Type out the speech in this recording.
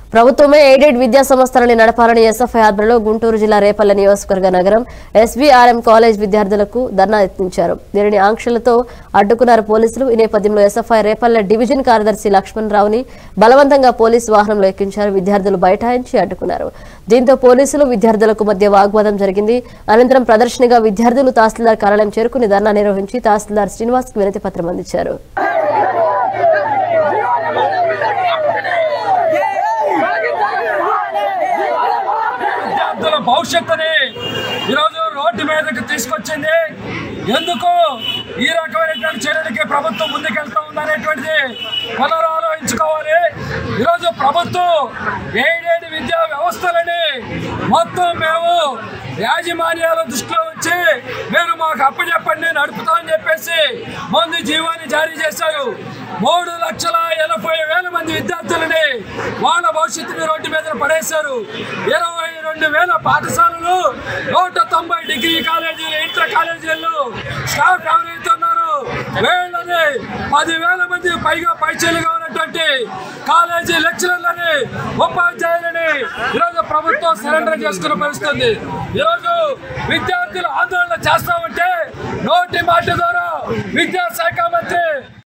ప్రభుత్వమే ఎయిడెడ్ విద్యా సంస్థలని నడపాలని ఎస్ఎఫ్ఐ ఆధ్వర్యంలో గుంటూరు జిల్లా రేపల్ల నియోజకవర్గ నగరం ఎస్బీఆర్ఎం కాలేజ్ విద్యార్థులకు ధర్నా ఎత్తించారు దీనిని ఆంక్షలతో అడ్డుకున్నారు పోలీసులు ఈ నేపథ్యంలో ఎస్ఎఫ్ఐ రేపల్ల డివిజన్ కార్యదర్శి లక్ష్మణ్ రావుని బలవంతంగా పోలీసు వాహనంలో ఎక్కించారు విద్యార్థులు బైఠాయించి అడ్డుకున్నారు దీంతో పోలీసులు విద్యార్థులకు మధ్య వాగ్వాదం జరిగింది అనంతరం ప్రదర్శనగా విద్యార్థులు తహసీల్దార్ కార్యాలయం చేరుకుని ధర్నా నిర్వహించి తహసీల్దార్ శ్రీనివాస్ కు వినతి పత్రం అందించారు విద్యార్థుల భవిష్యత్తుని ఈరోజు రోడ్డు మీదకి తీసుకొచ్చింది ఎందుకు ఈ రకమైనటువంటి చర్యలకి ప్రభుత్వం ముందుకెళ్తా ఉందనేటువంటిది పునరాలోచించుకోవాలి ఈరోజు ప్రభుత్వం ఏడేడు విద్యా వ్యవస్థలని మొత్తం మేము యాజమాన్యాల దృష్టిలో ఉంచి మీరు మాకు అప్పచెప్పండి నడుపుతామని చెప్పేసి ముందు జీవాన్ని జారీ చేశారు మూడు లక్షల ఎనభై వేల మంది విద్యార్థులని వాళ్ళ భవిష్యత్తుని రోడ్డు మీద పడేశారు ఇరవై రెండు వేల పాఠశాలలు నూట తొంభై డిగ్రీ కాలేజీలు ఇంటర్ కాలేజీలు స్టాఫ్ ఎవరైతే ఉన్నారో వీళ్ళని పదివేల మంది పైగా పైచీలుగా ఉన్నటువంటి కాలేజీ లెక్చరర్లని ఉపాధ్యాయులని ఈరోజు ప్రభుత్వం సరెండర్ చేసుకున్న పరిస్థితి ఉంది ఈరోజు విద్యార్థులు ఆందోళన చేస్తామంటే నోటి మాట ద్వారా విద్యాశాఖ మంత్రి